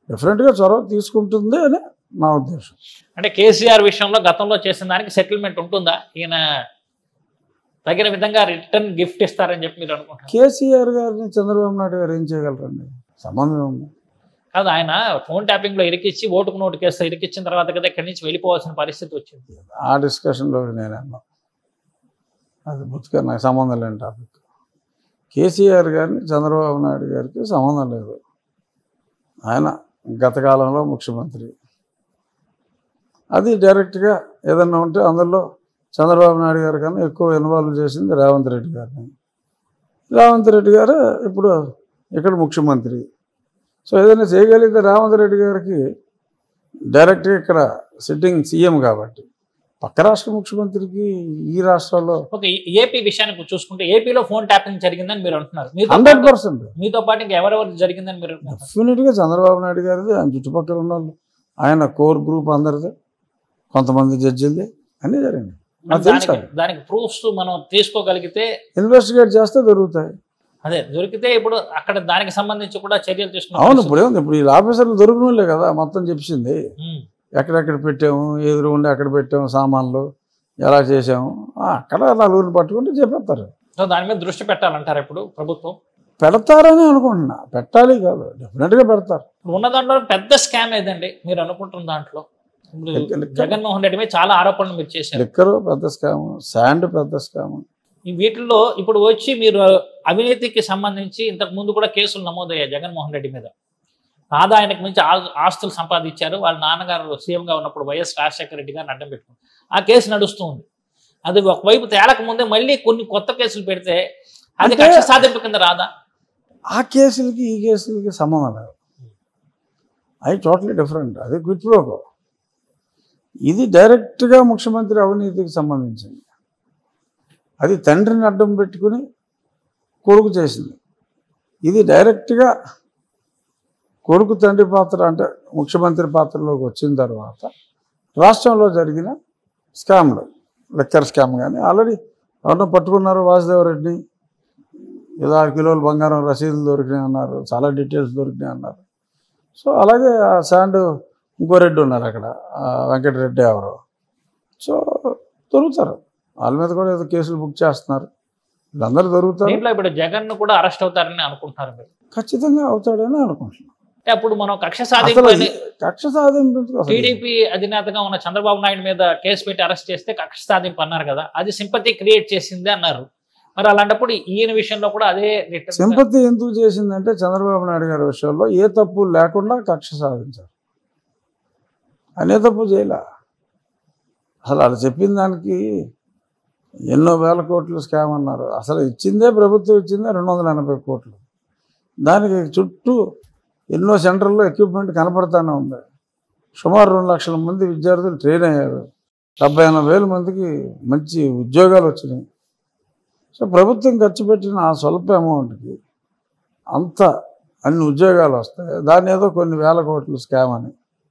డెఫినెట్గా చొరవ తీసుకుంటుంది అని నా ఉద్దేశం అంటే కేసీఆర్ విషయంలో గతంలో చేసిన దానికి సెటిల్మెంట్ ఉంటుందా ఈయన తగిన విధంగా రిటర్న్ గిఫ్ట్ ఇస్తారని చెప్పి మీరు అనుకుంటున్నారు కేసీఆర్ గారిని చంద్రబాబు నాయుడు గారు ఏం చేయగలరండి సంబంధం ఉంది కాదు ఆయన ఫోన్ ట్యాపింగ్ లో ఇరికిచ్చి ఓటుకు నోటు కేసు ఇరికిచ్చిన తర్వాత కదా ఇక్కడి నుంచి వెళ్ళిపోవాల్సిన పరిస్థితి వచ్చింది ఆ డిస్కషన్లోకి నేను అన్నా అది బుత్తుగా నాకు సంబంధం లేని టాపిక్ కేసీఆర్ గారిని చంద్రబాబు నాయుడు గారికి సంబంధం లేదు ఆయన గత కాలంలో ముఖ్యమంత్రి అది డైరెక్ట్గా ఏదన్నా ఉంటే అందులో చంద్రబాబు నాయుడు గారి కన్నా ఎక్కువ ఇన్వాల్వ్ చేసింది రేవంత్ రెడ్డి గారిని రేవంత్ రెడ్డి గారు ఇప్పుడు ఇక్కడ ముఖ్యమంత్రి సో ఏదైనా చేయగలిగితే రేవంత్ రెడ్డి గారికి డైరెక్ట్గా ఇక్కడ సిట్టింగ్ సీఎం కాబట్టి పక్క రాష్ట్ర ముఖ్యమంత్రికి ఈ రాష్ట్రాల్లో ఓకే ఏపీ విషయానికి చూసుకుంటే ఏపీలో ఫోన్ ట్యాపింగ్ జరిగిందని మీరు అంటున్నారు మీతో హండ్రెడ్ పాటు- పర్సెంట్ మీతో పాటు ఇంకా ఎవరెవరు జరిగిందని మీరు అంటున్నారు డెఫినెట్గా చంద్రబాబు నాయుడు గారిది ఆయన చుట్టుపక్కల ఉన్న వాళ్ళు ఆయన కోర్ గ్రూప్ అందరిది కొంతమంది జడ్జిలది అన్నీ జరిగింది నాకు తెలుసు దానికి దానికి ప్రూఫ్స్ మనం తీసుకోగలిగితే ఇన్వెస్టిగేట్ చేస్తే దొరుకుతాయి అదే దొరికితే ఇప్పుడు అక్కడ దానికి సంబంధించి కూడా చర్యలు అవును తీసుకున్నాం ఇప్పుడు ఏముంది ఇప్పుడు ఈ ఆఫీసర్లు దొరికినోళ్ళే కదా మొత్తం చెప్పింది ఎక్కడెక్కడ పెట్టాము ఎదురు ఉండి అక్కడ పెట్టాము సామాన్లు ఎలా చేసాము ఆ, అక్కడ నలుగురిని పట్టుకుంటే చెప్పేస్తారు సో దాని మీద దృష్టి పెట్టాలంటారు ఇప్పుడు ప్రభుత్వం పెడతారని అనుకుంటున్నా పెట్టాలి కాదు డెఫినెట్గా పెడతారు ఇప్పుడు ఉన్న దాంట్లో పెద్ద స్కామ్ ఏదండి మీరు అనుకుంటున్న దాంట్లో ఇప్పుడు లెక్క- లెక్క. జగన్మోహన్ రెడ్డి మీద చాలా ఆరోపణలు మీరు చేశారు లిక్కరు పెద్ద స్కాము శాండ్ పెద్ద స్కాము ఈ వీటిల్లో ఇప్పుడు వచ్చి మీరు అవినీతికి సంబంధించి ఇంతకు ముందు కూడా కేసులు నమోదయ్యాయి జగన్మోహన్ రెడ్డి మీద ఆదాయానికి మించి ఆ- ఆస్తులు సంపాదించారు వాళ్ళ నాన్నగారు సీఎంగా ఉన్నప్పుడు వైఎస్ రాజశేఖర రెడ్డి గారిని అడ్డం పెట్టుకుని ఆ కేసు నడుస్తూ ఉంది అది ఒకవైపు తేలక ముందే మళ్ళీ కొన్ని కొత్త కేసులు పెడితే అది అంటే- కక్ష సాధింపు కింద రాదా ఆ కేసులకి ఈ కేసులకి సంబంధం లేదు అవి టోటలీ డిఫరెంట్ అది క్విట్ ప్రోకో ఇది డైరెక్ట్గా ముఖ్యమంత్రి అవినీతికి సంబంధించింది అది తండ్రిని అడ్డం పెట్టుకుని కొడుకు చేసింది ఇది డైరెక్ట్గా కొడుకు తండ్రి పాత్ర అంటే ముఖ్యమంత్రి పాత్రలోకి వచ్చిన తర్వాత రాష్ట్రంలో జరిగిన స్కామ్లు లెక్కర్ స్కామ్ కానీ ఆల్రెడీ ఎవరినో పట్టుకున్నారు వాసుదేవరెడ్డిని ఏదో ఆరు కిలోలు బంగారం రసీదులు దొరికినాయి అన్నారు చాలా డీటెయిల్స్ దొరికినాయి అన్నారు సో అలాగే ఆ శాండ్ ఇంకో రెడ్డి ఉన్నారు అక్కడ ఆ వెంకటరెడ్డి ఎవరు సో దొరుకుతారు వాళ్ళ మీద కూడా ఏదో కేసులు బుక్ చేస్తున్నారు వీళ్ళందరూ దొరుకుతారు దీంట్లో ఇప్పుడు జగన్ కూడా అరెస్ట్ అవుతారని అనుకుంటున్నారు మీరు ఖచ్చితంగా అవుతాడని అనుకుంటున్నాను అంటే అప్పుడు మనం కక్ష అసలు సాధింపు అని కక్ష సాధింపు ఎందుకు అసలు? టీడీపీ అధినేతగా ఉన్న చంద్రబాబు నాయుడు మీద కేసు పెట్టి అరెస్ట్ చేస్తే కక్ష సాధింపు అన్నారు కదా అది సింపతి క్రియేట్ చేసింది అన్నారు మరి అలాంటప్పుడు ఈయన విషయంలో కూడా అదే return గా- సింపతి ఎందుకు చేసిందంటే చంద్రబాబు నాయుడు గారి విషయంలో ఏ తప్పు లేకుండా కక్ష సాధించారు అనే తప్పు చేయలే అసలు వాళ్ళు చెప్పిన దానికి ఎన్నో వేల కోట్లు స్కామ్ అన్నారు అసలు ఇచ్చిందే ప్రభుత్వం ఇచ్చిందే రెండు వందల ఎనభై కోట్లు దానికి చుట్టూ ఎన్నో సెంటర్లో ఎక్విప్మెంట్ కనపడతానే ఉంది సుమారు రెండు లక్షల మంది విద్యార్థులు ట్రైన్ అయ్యారు డెబ్బై ఎనభై వేల మందికి మంచి ఉద్యోగాలు వచ్చినాయి సో ప్రభుత్వం ఖర్చు పెట్టిన ఆ స్వల్ప అమౌంట్కి అంత అన్ని ఉద్యోగాలు వస్తాయి దాన్ని ఏదో కొన్ని వేల కోట్లు స్కామ్ అని